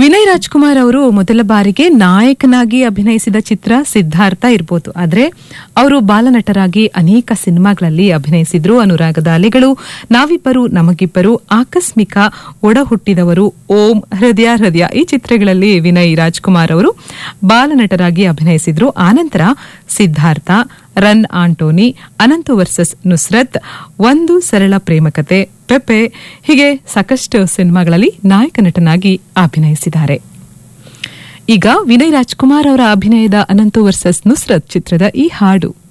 ವಿನಯ್ ರಾಜ್ಕುಮಾರ್ ಅವರು ಮೊದಲ ಬಾರಿಗೆ ನಾಯಕನಾಗಿ ಅಭಿನಯಿಸಿದ ಚಿತ್ರ ಸಿದ್ಧಾರ್ಥ ಇರಬಹುದು ಆದ್ರೆ ಅವರು ಬಾಲನಟರಾಗಿ ಅನೇಕ ಸಿನಿಮಾಗಳಲ್ಲಿ ಅಭಿನಯಿಸಿದ್ರು ಅನುರಾಗದ ಅಲೆಗಳು ನಾವಿಬ್ಬರು ನಮಗಿಬ್ಬರು ಆಕಸ್ಮಿಕ ಒಡ ಹುಟ್ಟಿದವರು ಓಂ ಹೃದಯ ಹೃದಯ ಈ ಚಿತ್ರಗಳಲ್ಲಿ ವಿನಯ್ ರಾಜ್ಕುಮಾರ್ ಅವರು ಬಾಲನಟರಾಗಿ ಅಭಿನಯಿಸಿದ್ರು ಆನಂತರ Siddhartha run Antony Ananthu versus Nusrath ಒಂದು ಸರಳ ಪ್ರೇಮಕತೆ ಪೆಪೆ ಹೀಗೆ ಸಾಕಷ್ಟು ಸಿನಿಮಾಗಳಲ್ಲಿ ನಾಯಕ ನಟನಾಗಿ ಅಭಿನಯಿಸಿದ್ದಾರೆ ಈಗ ವಿನಯ್ ರಾಜ್ಕುಮಾರ್ ಅವರ ಅಭಿನಯದ ಅನಂತು ವರ್ಸಸ್ ನುಸ್ರತ್ ಚಿತ್ರದ ಈ ಹಾಡು